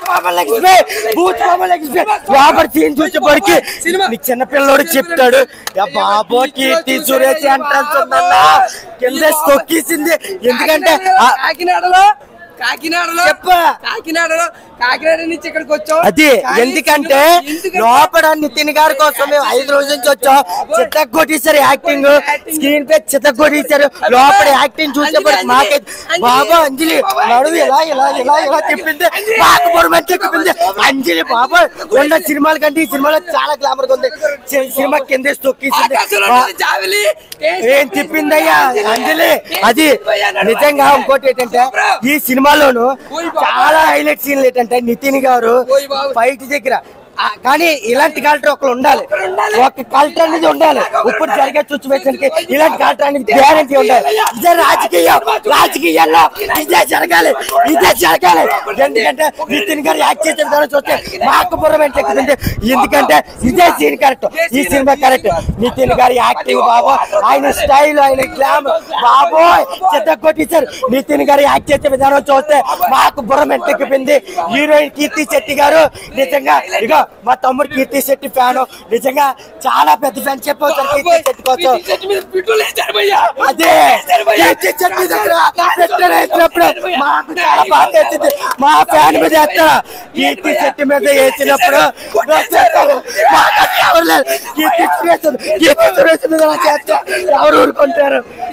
మామూలు ఎక్స్పీ బూత్ మామూలు ఎక్స్పీ లోపల సీన్ చూసేపటికి నీ చిన్నపిల్లడు చెప్తాడు "యా బాబో కీర్తి సురేష్ ఎంట్రన్స్ ఉందన్నా కింద తొక్కేసింది ఎందుకంటే ఆ- కాకినాడలో కాకినాడలో చెప్పు. కాకినాడలో కాకినాడ నుంచి ఇక్కడికి వచ్చాం అది కానీ ఎందుకంటే ఎందుకంటే- లోపల నితిన్ గారి కోసం మేము ఐదు రోజుల నుంచి వచ్చాం చిత్త కొట్టేశారు యాక్టింగ్ స్క్రీన్ పే చిత్త కొట్టేశారు లోపల యాక్టింగ్ చూసేప్పటికి మాకే బాబా అంజలి నడువు ఇలా ఇలా ఇలా ఇలా చెప్పింది మాకు పొరమంటే చెప్పింది అంజలి బాబా ఉన్న సినిమాల కంటే ఈ సినిమాలో చాలా గ్లామర్ ఉంది సి- సినిమా కింద తొక్కేసింది ఆకాశంలో బా- ఉన్నది జాబిలి ఏం తిప్పిందయ్యా అంజలి అది నిజంగా ఇంకోటి ఏంటంటే ఈ సినిమాలోను చాలా హైలైట్ సీన్లు ఏంటంటే నితిన్ గారు ఓయ్ బాబు. ఫైట్ దగ్గర ఆ, కానీ ఇలాంటి కలెక్టర్ ఒకరు ఉండాలి ఒక కలెక్టర్ అనేది ఉండాలి ఇప్పుడు జరిగే సిచ్యువేషన్ కి ఇలాంటి కలెక్టర్ అనేది గ్యారంటీ ఉండాలి ఇదే రాజకీయం రాజకీయాల్లో ఇదే జరగాలి ఇదే జరగాలి ఎందుకంటే నితిన్ గారు యాక్ట్ చేసే విధానం చూస్తే మాకు బుర్రమెంట్ ఎక్కుతుంది ఎందుకంటే ఇదే సీన్ కరెక్ట్ ఈ సినిమా కరెక్ట్ నితిన్ గారి యాక్టింగ్ బాబు ఆయన స్టైల్ ఆయన గ్లామ్ బాబోయ్ చెత్త కొట్టేశారు నితిన్ గారు యాక్ట్ చేసే విధానం చూస్తే మాకు బుర్రమెంట్ ఎక్కిపోయింది హీరోయిన్ కీర్తి శెట్టి గారు నిజంగా ఇగో మా తమ్ముడు కీర్తి శెట్టి ఫ్యాన్ నిజంగా చాలా పెద్ద ఫ్యాన్ చెప్పవుతారు కీర్తి శెట్టి కోసం ఈ చెట్టు మీద పిట్టులు వేశారు భయ్యా. అదే కీర్తి శెట్టి దగ్గర పెట్టెలు వేసినప్పుడు మాకు చాలా బాధ వేసింది మా ఫ్యాన్ మీద వేస్తా కీర్తి శెట్టి మీద వేసినప్పుడు వేసేస్తారు. మాకు అది ఎవరు లేదు కీర్తి సురేష్ కీర్తి సురేష్ మీద అలా చేస్తే ఎవరు ఊరుకుంటారు